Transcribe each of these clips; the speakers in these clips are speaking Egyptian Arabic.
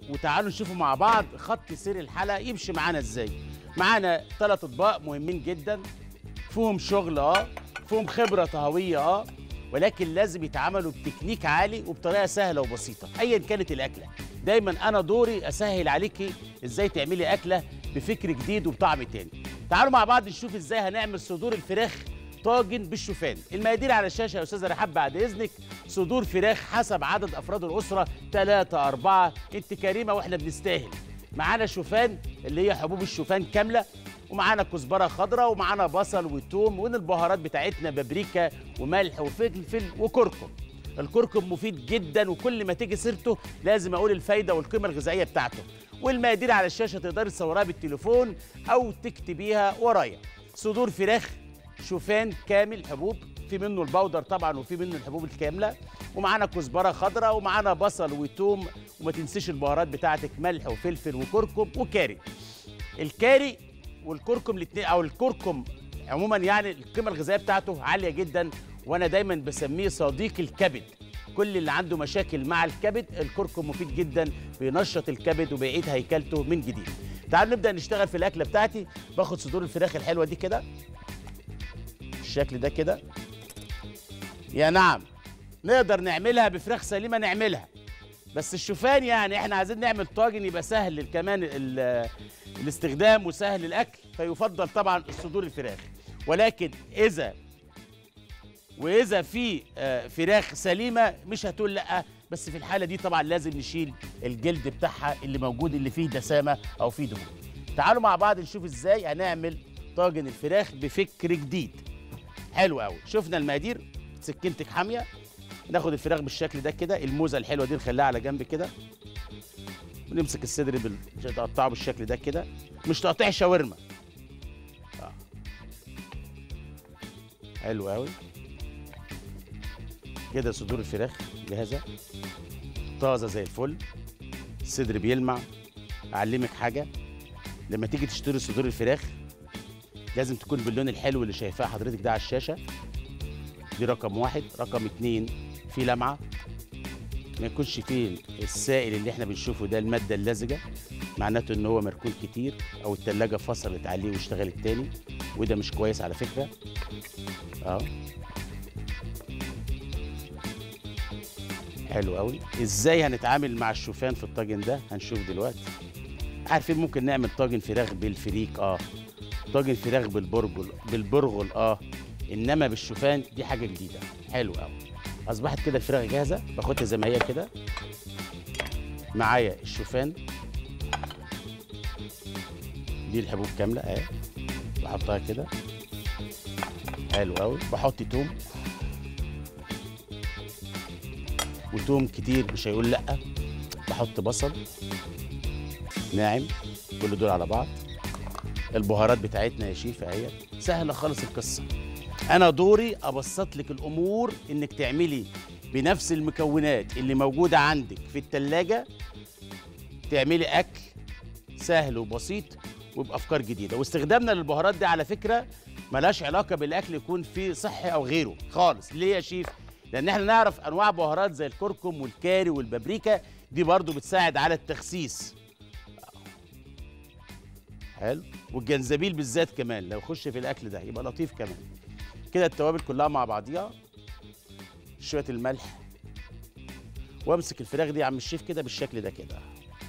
وتعالوا نشوفوا مع بعض خط سير الحلقه يمشي معانا ازاي معانا ثلاث اطباق مهمين جدا فيهم شغل اه فيهم خبره طهويه اه ولكن لازم يتعملوا بتكنيك عالي وبطريقه سهله وبسيطه ايا كانت الاكله دايما انا دوري اسهل عليكي ازاي تعملي اكله بفكر جديد وبطعم تاني تعالوا مع بعض نشوف ازاي هنعمل صدور الفراخ طاجن بالشوفان المقادير على الشاشه يا استاذه رحاب بعد اذنك صدور فراخ حسب عدد افراد الاسره ثلاثة أربعة انت كريمه واحنا بنستاهل معانا شوفان اللي هي حبوب الشوفان كامله ومعانا كزبره خضراء ومعانا بصل وتوم ومن البهارات بتاعتنا بابريكا وملح وفلفل وكركم الكركم مفيد جدا وكل ما تيجي سيرته لازم اقول الفايده والقيمه الغذائيه بتاعته والمقادير على الشاشه تقدري تصورها بالتليفون او تكتبيها ورايا صدور فراخ شوفان كامل حبوب في منه البودر طبعا وفي منه الحبوب الكامله ومعانا كزبره خضراء ومعانا بصل وتوم وما تنسيش البهارات بتاعتك ملح وفلفل وكركم وكاري الكاري والكركم الاثنين او الكركم عموما يعني القيمه الغذائيه بتاعته عاليه جدا وانا دايما بسميه صديق الكبد كل اللي عنده مشاكل مع الكبد الكركم مفيد جدا بينشط الكبد وبيعيد هيكلته من جديد تعالوا نبدا نشتغل في الاكله بتاعتي باخد صدور الفراخ الحلوه دي كده بالشكل ده كده يا نعم نقدر نعملها بفراخ سليمه نعملها بس الشوفان يعني احنا عايزين نعمل طاجن يبقى سهل كمان ال- الاستخدام وسهل الاكل فيفضل طبعا صدور الفراخ ولكن اذا واذا في آه، فراخ سليمه مش هتقول لا بس في الحاله دي طبعا لازم نشيل الجلد بتاعها اللي موجود اللي فيه دسامه او فيه دهون تعالوا مع بعض نشوف ازاي هنعمل طاجن الفراخ بفكر جديد حلو قوي شفنا المقادير سكينتك حاميه ناخد الفراخ بالشكل ده كده الموزه الحلوه دي نخليها على جنب كده ونمسك الصدر بال... تقطعه بالشكل ده كده مش تقطيع شاورما آه. حلو قوي كده صدور الفراخ جاهزه طازه زي الفل الصدر بيلمع اعلمك حاجه لما تيجي تشتري صدور الفراخ لازم تكون باللون الحلو اللي شايفاه حضرتك ده على الشاشه دي رقم واحد رقم اتنين في لمعه ما يكونش فيه السائل اللي احنا بنشوفه ده الماده اللزجه معناته ان هو مركون كتير او التلاجة فصلت عليه واشتغلت تاني وده مش كويس على فكره اه حلو قوي ازاي هنتعامل مع الشوفان في الطاجن ده هنشوف دلوقتي عارفين ممكن نعمل طاجن فراخ بالفريك اه طاجن فراخ بالبرغل بالبرغل اه انما بالشوفان دي حاجه جديده حلو قوي اصبحت كده الفراخ جاهزه باخدها زي ما هي كده معايا الشوفان دي الحبوب كامله اهي بحطها كده حلو قوي بحط توم وتوم كتير مش هيقول لا بحط بصل ناعم كل دول على بعض البهارات بتاعتنا يا شيف اهي سهله خالص القصه انا دوري ابسط لك الامور انك تعملي بنفس المكونات اللي موجوده عندك في التلاجة تعملي اكل سهل وبسيط وبافكار جديده واستخدامنا للبهارات دي على فكره ملهاش علاقه بالاكل يكون فيه صحي او غيره خالص ليه يا شيف لان احنا نعرف انواع بهارات زي الكركم والكاري والبابريكا دي برضو بتساعد على التخسيس حلو والجنزبيل بالذات كمان لو يخش في الاكل ده يبقى لطيف كمان كده التوابل كلها مع بعضيها شويه الملح وامسك الفراخ دي يا عم الشيف كده بالشكل ده كده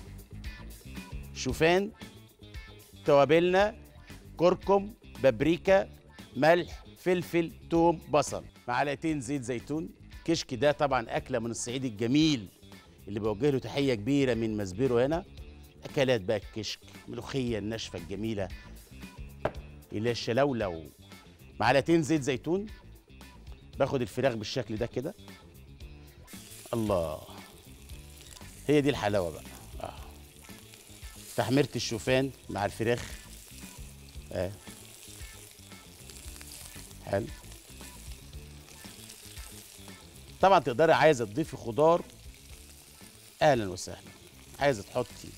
شوفان توابلنا كركم بابريكا ملح فلفل توم بصل معلقتين زيت زيتون كشك ده طبعا اكله من الصعيد الجميل اللي بوجه له تحيه كبيره من مسبيرو هنا اكلات بقى الكشك ملوخيه الناشفه الجميله اللي هي الشلولو معلقتين زيت زيتون باخد الفراخ بالشكل ده كده الله هي دي الحلاوه بقى آه. تحميره الشوفان مع الفراخ اه حلو طبعا تقدري عايزه تضيفي خضار اهلا وسهلا عايزه تحطي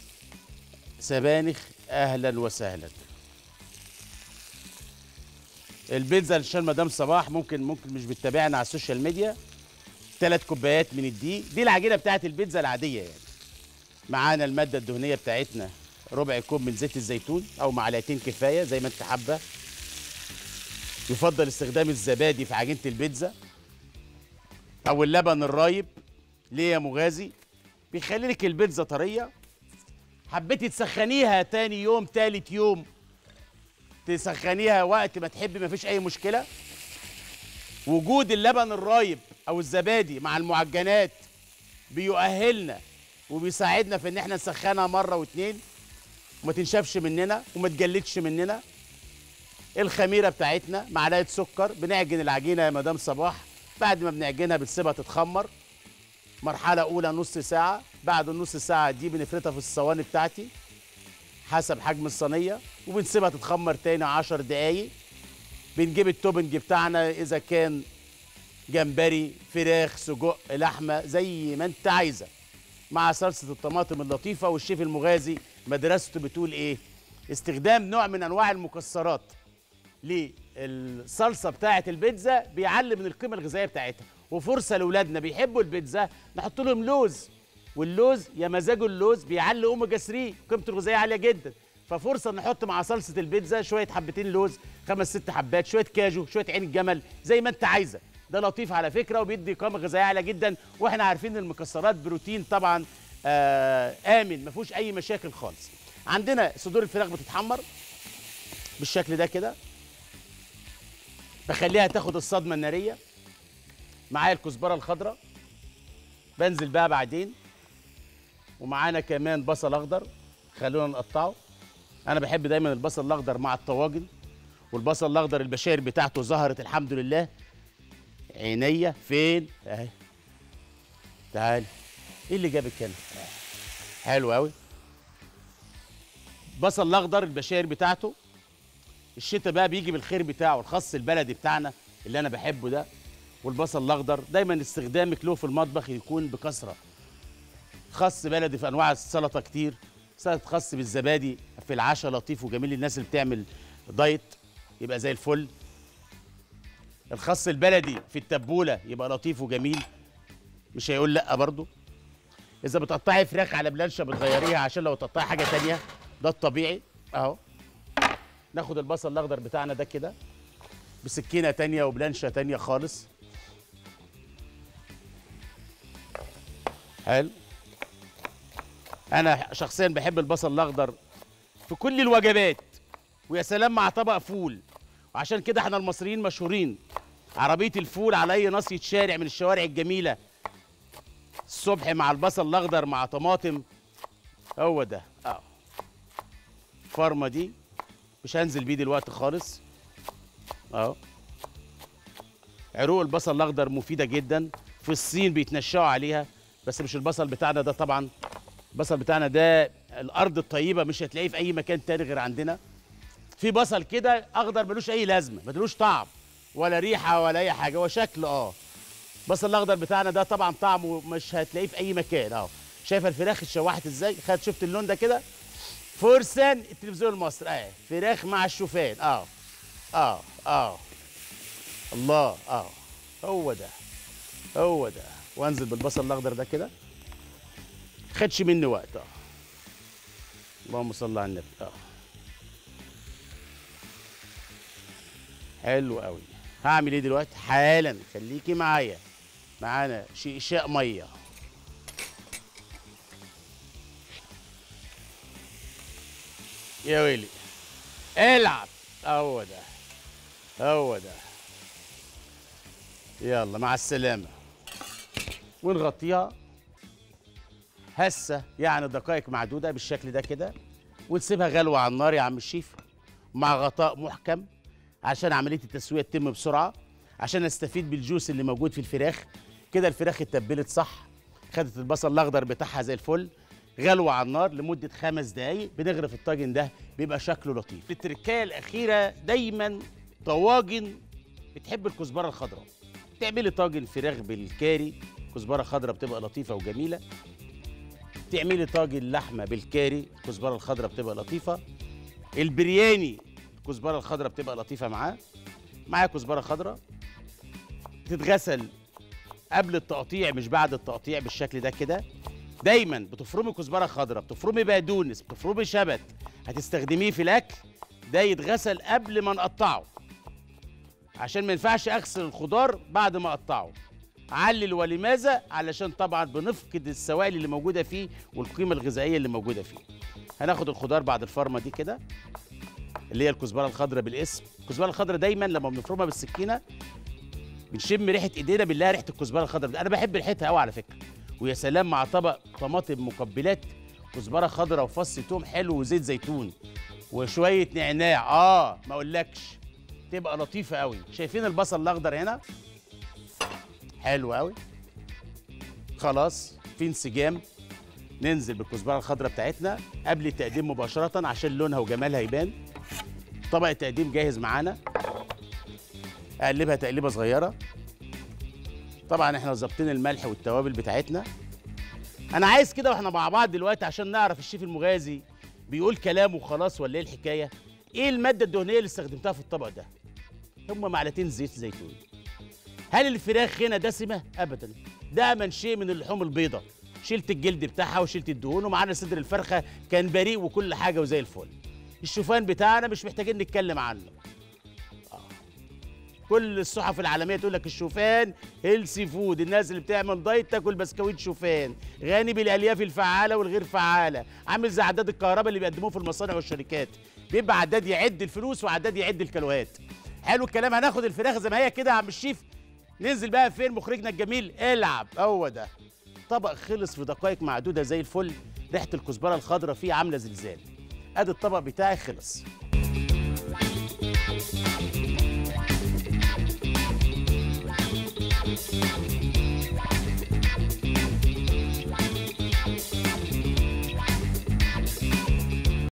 سبانخ اهلا وسهلا البيتزا عشان مدام صباح ممكن ممكن مش بتتابعنا على السوشيال ميديا ثلاث كوبايات من الدقيق دي العجينه بتاعت البيتزا العاديه يعني معانا الماده الدهنيه بتاعتنا ربع كوب من زيت الزيتون او معلقتين كفايه زي ما انت حابه يفضل استخدام الزبادي في عجينه البيتزا او اللبن الرايب ليه يا مغازي بيخلي لك البيتزا طريه حبيتي تسخنيها تاني يوم تالت يوم تسخنيها وقت ما تحبي مفيش اي مشكله وجود اللبن الرايب او الزبادي مع المعجنات بيؤهلنا وبيساعدنا في ان احنا نسخنها مره واتنين وما تنشفش مننا وما تجلدش مننا الخميره بتاعتنا معلقه سكر بنعجن العجينه يا مدام صباح بعد ما بنعجنها بنسيبها تتخمر مرحله اولى نص ساعه بعد النص ساعه دي بنفردها في الصواني بتاعتي حسب حجم الصينيه وبنسيبها تتخمر تاني 10 دقايق بنجيب التوبنج بتاعنا اذا كان جمبري فراخ سجق لحمه زي ما انت عايزه مع صلصه الطماطم اللطيفه والشيف المغازي مدرسته بتقول ايه استخدام نوع من انواع المكسرات للصلصه بتاعه البيتزا بيعلي من القيمه الغذائيه بتاعتها وفرصه لاولادنا بيحبوا البيتزا نحط لهم لوز واللوز يا مزاجه اللوز بيعلي اوميجا 3 قيمته الغذائيه عاليه جدا ففرصه نحط مع صلصه البيتزا شويه حبتين لوز خمس ست حبات شويه كاجو شويه عين الجمل زي ما انت عايزه ده لطيف على فكره وبيدي قيمه غذائيه عاليه جدا واحنا عارفين ان المكسرات بروتين طبعا آه امن ما فيهوش اي مشاكل خالص عندنا صدور الفراخ بتتحمر بالشكل ده كده بخليها تاخد الصدمه الناريه معايا الكزبره الخضراء بنزل بقى بعدين ومعانا كمان بصل اخضر خلونا نقطعه انا بحب دايما البصل الاخضر مع الطواجن والبصل الاخضر البشاير بتاعته ظهرت الحمد لله عينيا فين اهي تعالي ايه اللي جابك هنا حلو قوي بصل الاخضر البشاير بتاعته الشتاء بقى بيجي بالخير بتاعه الخس البلدي بتاعنا اللي انا بحبه ده والبصل الاخضر دايما استخدامك له في المطبخ يكون بكثره خس بلدي في انواع السلطه كتير سلطه خس بالزبادي في العشاء لطيف وجميل للناس اللي بتعمل دايت يبقى زي الفل الخس البلدي في التبوله يبقى لطيف وجميل مش هيقول لا برضه اذا بتقطعي فراخ على بلانشه بتغيريها عشان لو تقطعي حاجه تانية ده الطبيعي اهو ناخد البصل الاخضر بتاعنا ده كده بسكينه تانية وبلانشه تانية خالص حلو انا شخصيا بحب البصل الاخضر في كل الوجبات ويا سلام مع طبق فول وعشان كده احنا المصريين مشهورين عربيه الفول على اي ناصيه شارع من الشوارع الجميله الصبح مع البصل الاخضر مع طماطم هو ده اه الفرمه دي مش هنزل بيه دلوقتي خالص اهو عروق البصل الاخضر مفيده جدا في الصين بيتنشأوا عليها بس مش البصل بتاعنا ده طبعا البصل بتاعنا ده الارض الطيبه مش هتلاقيه في اي مكان تاني غير عندنا في بصل كده اخضر ملوش اي لازمه ملوش طعم ولا ريحه ولا اي حاجه هو شكل اه البصل الاخضر بتاعنا ده طبعا طعمه مش هتلاقيه في اي مكان اهو شايفه الفراخ اتشوحت ازاي خد شفت اللون ده كده فرسان التلفزيون المصري اه فراخ مع الشوفان اه اه اه الله اه هو ده هو ده وانزل بالبصل الاخضر ده كده خدش مني وقت اه اللهم صل على النبي اه حلو قوي هعمل ايه دلوقتي حالا خليكي معايا معانا شيشاء ميه يا ويلي العب هو ده هو ده يلا مع السلامه ونغطيها هسه يعني دقائق معدوده بالشكل ده كده ونسيبها غلوه على النار يا عم الشيف مع غطاء محكم عشان عمليه التسويه تتم بسرعه عشان استفيد بالجوس اللي موجود في الفراخ كده الفراخ اتبلت صح خدت البصل الاخضر بتاعها زي الفل غلوه على النار لمده خمس دقايق بنغرف الطاجن ده بيبقى شكله لطيف التركايه الاخيره دايما طواجن بتحب الكزبره الخضراء تعملي طاجن فراخ بالكاري كزبره خضراء بتبقى لطيفه وجميله تعملي طاجن لحمه بالكاري الكزبره الخضراء بتبقى لطيفه البرياني الكزبره الخضراء بتبقى لطيفه معاه معايا كزبره خضراء تتغسل قبل التقطيع مش بعد التقطيع بالشكل ده كده دايما بتفرمي كزبره خضراء بتفرمي بقدونس بتفرمي شبت هتستخدميه في الاكل ده يتغسل قبل ما نقطعه عشان ما ينفعش اغسل الخضار بعد ما اقطعه علل ولماذا علشان طبعا بنفقد السوائل اللي موجوده فيه والقيمه الغذائيه اللي موجوده فيه هناخد الخضار بعد الفرمه دي كده اللي هي الكزبره الخضراء بالاسم الكزبره الخضراء دايما لما بنفرمها بالسكينه بنشم ريحه ايدينا بنلاقي ريحه الكزبره الخضراء انا بحب ريحتها قوي على فكره ويا سلام مع طبق طماطم مقبلات كزبره خضراء وفص توم حلو وزيت زيتون وشويه نعناع اه ما اقولكش تبقى لطيفه قوي شايفين البصل الاخضر هنا حلو قوي خلاص في انسجام ننزل بالكزبره الخضراء بتاعتنا قبل التقديم مباشره عشان لونها وجمالها يبان طبق التقديم جاهز معانا اقلبها تقليبه صغيره طبعا احنا ظابطين الملح والتوابل بتاعتنا انا عايز كده واحنا مع بعض دلوقتي عشان نعرف الشيف المغازي بيقول كلام وخلاص ولا ايه الحكايه ايه الماده الدهنيه اللي استخدمتها في الطبق ده هم معلقتين زيت زيتون هل الفراخ هنا دسمه ابدا ده من شيء من اللحوم البيضاء شلت الجلد بتاعها وشلت الدهون ومعانا صدر الفرخه كان بريء وكل حاجه وزي الفل الشوفان بتاعنا مش محتاجين نتكلم عنه كل الصحف العالميه تقول لك الشوفان هيلسي فود الناس اللي بتعمل دايت تاكل بسكويت شوفان غني بالالياف الفعاله والغير فعاله عامل زي عداد الكهرباء اللي بيقدموه في المصانع والشركات بيبقى عداد يعد الفلوس وعداد يعد الكيلوهات حلو الكلام هناخد الفراخ زي ما هي كده يا عم الشيف ننزل بقى فين مخرجنا الجميل العب هو ده طبق خلص في دقائق معدوده زي الفل ريحه الكزبره الخضراء فيه عامله زلزال ادي الطبق بتاعي خلص